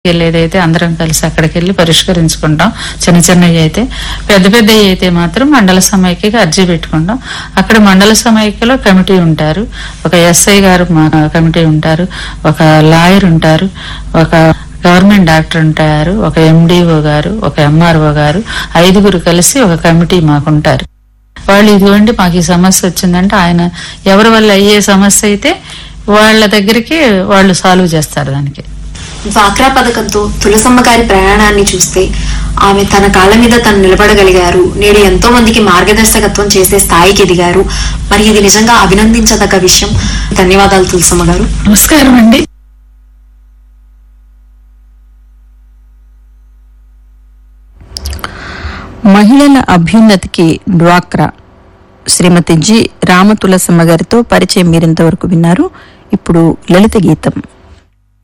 వెళ్ళేదైతే అందరం కలిసి అక్కడికి వెళ్ళి పరిష్కరించుకుంటాం చిన్న చిన్నవి అయితే పెద్ద పెద్దవి అయితే మాత్రం మండల సమైక్యకి అర్జీ పెట్టుకుంటాం అక్కడ మండల సమైక్యలో కమిటీ ఉంటారు ఒక ఎస్ఐ గారు మా కమిటీ ఉంటారు ఒక లాయర్ ఉంటారు ఒక గవర్నమెంట్ డాక్టర్ ఉంటారు ఒక ఎండిఓ గారు ఒక ఎంఆర్ఓ గారు ఐదుగురు కలిసి ఒక కమిటీ మాకుంటారు వాళ్ళు ఇదిగోండి మాకు ఈ సమస్య వచ్చిందంటే ఆయన ఎవరి వల్ల అయ్యే సమస్య అయితే వాళ్ళ దగ్గరికి వాళ్ళు సాల్వ్ చేస్తారు దానికి డ్వాక్రా పథకంతో తులసమ్మ గారి ప్రయాణాన్ని చూస్తే ఆమె తన కాళ్ళ మీద తను నిలబడగలిగారు నేడు ఎంతో మందికి మార్గదర్శకత్వం చేసే స్థాయికి ఎదిగారు మరి ఇది నిజంగా అభినందించదగ్గ విషయం ధన్యవాదాలు తులసమ్మ గారు నమస్కారం అండి మహిళల అభ్యున్నతికి డ్వాక్రా శ్రీమతి జి రామతులసమ్మ గారితో పరిచయం మీరింతవరకు విన్నారు ఇప్పుడు లలిత గీతం